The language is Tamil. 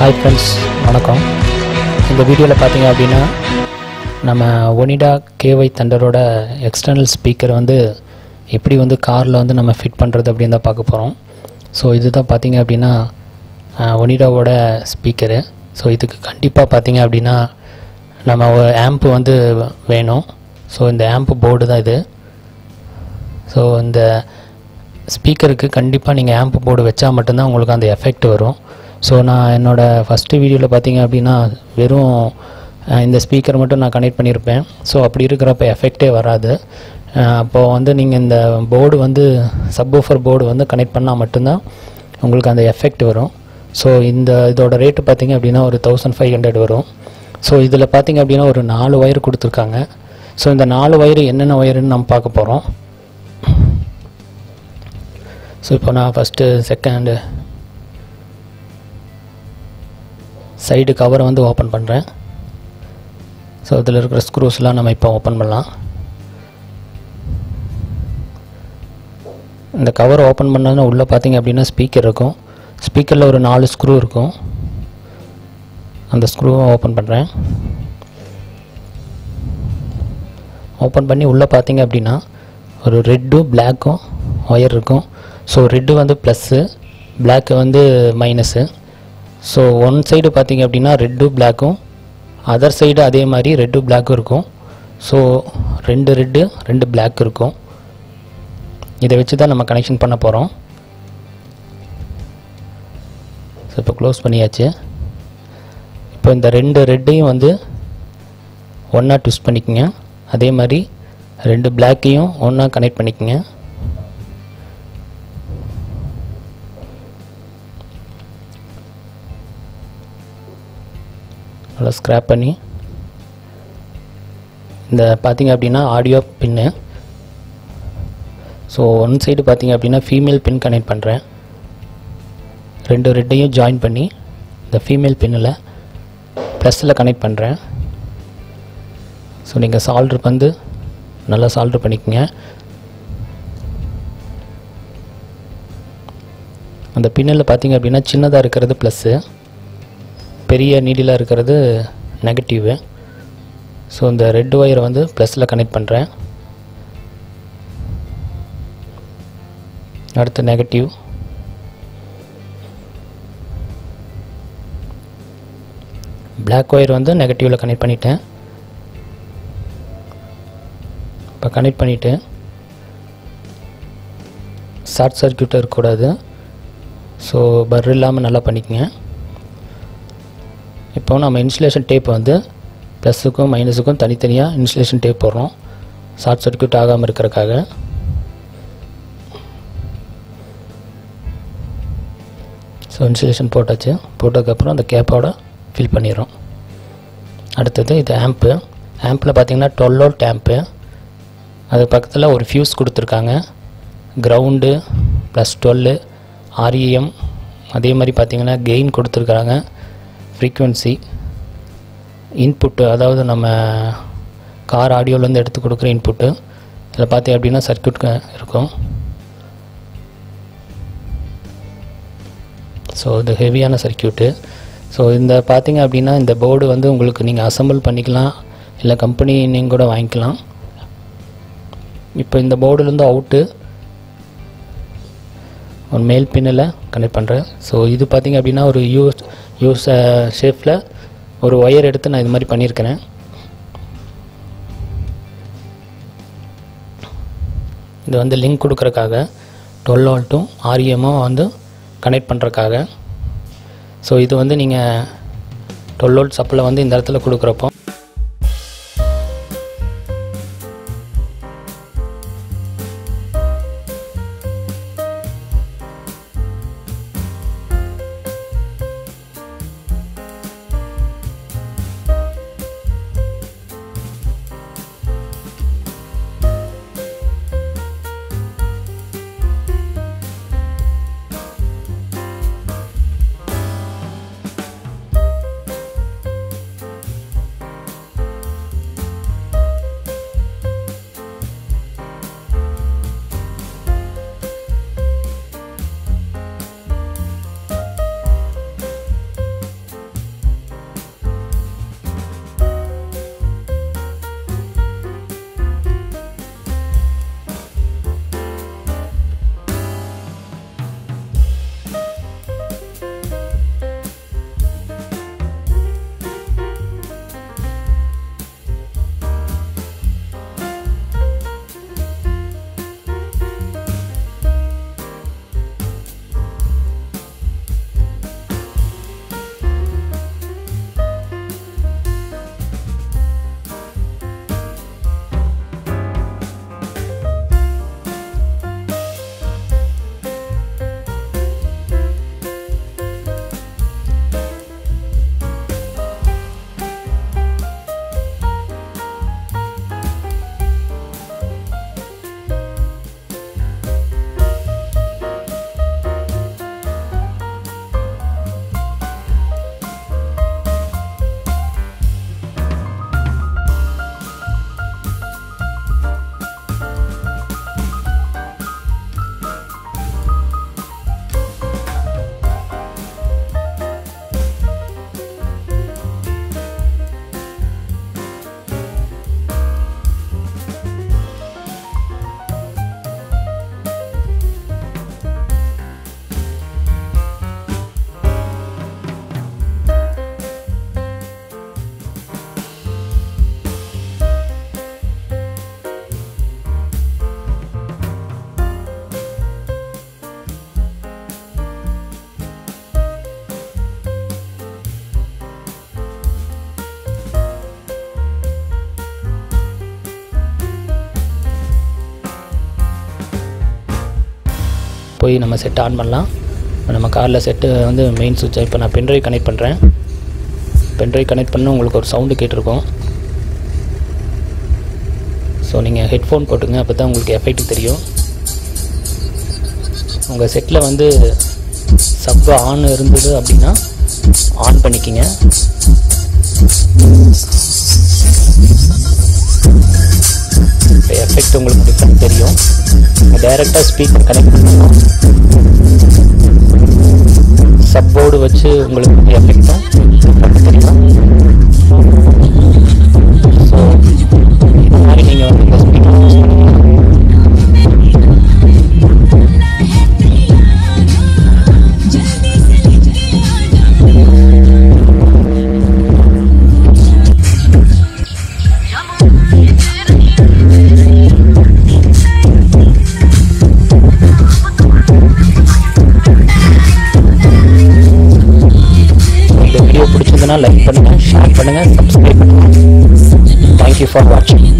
ஹாய் ஃப்ரெண்ட்ஸ் வணக்கம் இந்த வீடியோவில் பார்த்தீங்க அப்படின்னா நம்ம ஒனிடா கேஒய் தண்டரோட எக்ஸ்டர்னல் ஸ்பீக்கர் வந்து எப்படி வந்து காரில் வந்து நம்ம ஃபிட் பண்ணுறது அப்படின்னு தான் பார்க்க போகிறோம் ஸோ இதுதான் பார்த்தீங்க அப்படின்னா ஒனிடாவோட ஸ்பீக்கரு ஸோ இதுக்கு கண்டிப்பாக பார்த்தீங்க அப்படின்னா நம்ம ஆம்ப் வந்து வேணும் ஸோ இந்த ஆம்ப் போர்டு தான் இது ஸோ இந்த ஸ்பீக்கருக்கு கண்டிப்பாக நீங்கள் ஆம்ப் போர்டு வச்சா மட்டும்தான் உங்களுக்கு அந்த எஃபெக்ட் வரும் ஸோ நான் என்னோடய ஃபஸ்ட்டு வீடியோவில் பார்த்தீங்க அப்படின்னா வெறும் அஹ், இந்த ஸ்பீக்கர் மட்டும் நான் கனெக்ட் பண்ணியிருப்பேன் ஸோ அப்படி இருக்கிறப்ப எஃபெக்டே வராது அப்போது வந்து நீங்கள் இந்த போர்டு வந்து சப்வூஃபர் போர்டு வந்து கனெக்ட் பண்ணால் மட்டும்தான் உங்களுக்கு அந்த எஃபெக்ட் வரும் ஸோ இந்த இதோட ரேட்டு பார்த்தீங்க அப்படின்னா ஒரு தௌசண்ட் ஃபைவ் ஹண்ட்ரட் வரும் ஸோ இதில் பார்த்தீங்க அப்படின்னா ஒரு நாலு ஒயர் கொடுத்துருக்காங்க ஸோ இந்த நாலு ஒயர் என்னென்ன ஒயருன்னு நம்ம பார்க்க போகிறோம் ஸோ இப்போ நான் ஃபஸ்ட்டு செகண்டு சைடு கவரை வந்து ஓப்பன் பண்ணுறேன் ஸோ இதில் இருக்கிற ஸ்க்ரூஸ்லாம் நம்ம இப்போ ஓப்பன் பண்ணலாம் இந்த கவர் ஓப்பன் பண்ணதுன்னா உள்ளே பார்த்தீங்க அப்படின்னா ஸ்பீக்கர் இருக்கும் ஸ்பீக்கரில் ஒரு நாலு ஸ்க்ரூ இருக்கும் அந்த ஸ்க்ரூவை ஓப்பன் பண்ணுறேன் ஓப்பன் பண்ணி உள்ளே பார்த்தீங்க அப்படின்னா ஒரு ரெட்டும் பிளாக்கும் ஒயர் இருக்கும் ஸோ ரெட்டு வந்து ப்ளஸ்ஸு பிளாக்கு வந்து மைனஸு ஸோ ஒன் சைடு பார்த்தீங்க அப்படின்னா ரெட்டும் பிளாக்கும் அதர் சைடு அதே மாதிரி ரெட்டு பிளாக்கும் இருக்கும் ஸோ ரெண்டு ரெட்டு ரெண்டு பிளாக் இருக்கும் இதை வச்சு தான் நம்ம கனெக்ஷன் பண்ண போகிறோம் ஸோ இப்போ க்ளோஸ் பண்ணியாச்சு இப்போ இந்த ரெண்டு ரெட்டையும் வந்து ஒன்றா ட்விஸ்ட் பண்ணிக்கோங்க அதே மாதிரி ரெண்டு பிளாக்கையும் ஒன்றா கனெக்ட் பண்ணிக்கோங்க நல்லா ஸ்க்ராப் பண்ணி இந்த பார்த்தீங்க அப்படின்னா audio pin so one side பார்த்தீங்க அப்படின்னா ஃபீமேல் பின் கனெக்ட் பண்ணுறேன் ரெண்டு ரெட்டையும் ஜாயின் பண்ணி இந்த ஃபீமேல் பின்னில் ப்ளஸில் கனெக்ட் பண்ணுறேன் ஸோ நீங்கள் சால்ட்ரு வந்து நல்லா சால்ட்ரு பண்ணிக்கோங்க அந்த பின்னில் பார்த்தீங்க அப்படின்னா சின்னதாக இருக்கிறது ப்ளஸ்ஸு பெரிய நீடிலாக இருக்கிறது நெகட்டிவு ஸோ இந்த ரெட் ஒயரை வந்து ப்ளஸில் கனெக்ட் பண்ணுறேன் அடுத்து நெகட்டிவ் Black ஒயர் வந்து நெகட்டிவில் கனெக்ட் பண்ணிட்டேன் இப்போ கனெக்ட் பண்ணிவிட்டு ஷார்ட் சர்க்கியூட்டாக இருக்கக்கூடாது ஸோ பர் இல்லாமல் நல்லா பண்ணிக்கங்க இப்போ நம்ம இன்சுலேஷன் டேப் வந்து ப்ளஸுக்கும் மைனஸுக்கும் தனித்தனியாக இன்சுலேஷன் டேப் போடுறோம் ஷார்ட் சர்க்யூட் ஆகாமல் இருக்கிறக்காக ஸோ இன்சுலேஷன் போட்டாச்சு போட்டதுக்கப்புறம் அந்த கேப்போட ஃபில் பண்ணிடுறோம் அடுத்தது இது ஆம்ப்பு ஆம்பில் பார்த்தீங்கன்னா டுவெல் வோல்ட் ஆம்ப்பு அது பக்கத்தில் ஒரு ஃபியூஸ் கொடுத்துருக்காங்க கிரவுண்டு ப்ளஸ் டுவெல்லு ஆர்இஎம் அதே மாதிரி பார்த்தீங்கன்னா கெயின் கொடுத்துருக்காங்க ஃப்ரீக்குவென்சி இன்புட்டு அதாவது நம்ம கார் ஆடியோலேருந்து எடுத்து கொடுக்குற இன்புட்டு இதில் பார்த்தீங்க அப்படின்னா சர்க்யூட் இருக்கும் ஸோ இது ஹெவியான சர்க்யூட்டு ஸோ இந்த பார்த்தீங்க அப்படின்னா இந்த போர்டு வந்து உங்களுக்கு நீங்கள் அசம்பிள் பண்ணிக்கலாம் இல்லை கம்பெனி நீங்கள் கூட வாங்கிக்கலாம் இப்போ இந்த போர்டுலேருந்து அவுட்டு ஒரு மேல் பின்னில் கனெக்ட் பண்ணுறேன் ஸோ இது பார்த்தீங்க அப்படின்னா ஒரு யூஸ் யூஸ் ஷேப்பில் ஒரு ஒயர் எடுத்து நான் இது மாதிரி பண்ணியிருக்கிறேன் இது வந்து லிங்க் கொடுக்குறக்காக டுவெல் வோல்ட்டும் ஆர்இஎம்மும் வந்து கனெக்ட் பண்ணுறக்காக ஸோ இது வந்து நீங்கள் டுவெல் வோல்ட் சப்ளை வந்து இந்த இடத்துல கொடுக்குறப்போ போய் நம்ம செட் ஆன் பண்ணலாம் நம்ம காரில் செட்டு வந்து மெயின் சுவிட்சை இப்போ நான் பென்ட்ரைவ் கனெக்ட் பண்ணுறேன் பென்ட்ரைவ் கனெக்ட் பண்ண உங்களுக்கு ஒரு சவுண்டு கேட்டிருக்கும் ஸோ நீங்கள் ஹெட்ஃபோன் போட்டுங்க அப்போ தான் உங்களுக்கு எஃபெக்ட் தெரியும் உங்கள் செட்டில் வந்து சப் ஆன் இருந்தது அப்படின்னா ஆன் பண்ணிக்கிங்க இப்போ எஃபெக்ட் உங்களுக்கு டிஃப்ரெண்ட் தெரியும் டைரெக்டாக ஸ்பீக்கர் கனெக்ட் பண்ணலாம் சப்போர்டு வச்சு உங்களுக்கு எஃபெக்டும் டிஃப்ரெண்ட் தெரியும் ஸோ இது மாதிரி நீங்கள் வந்து இந்த ஸ்பீக்கர் யூஸ் பண்ணுங்கள் இந்த வீடியோ பிடிச்சிருந்தனா லைக் பண்ணுங்கள் ஷேர் பண்ணுங்கள் சப்ஸ்கிரைப் பண்ணுங்கள் தேங்க்யூ ஃபார் வாட்சிங்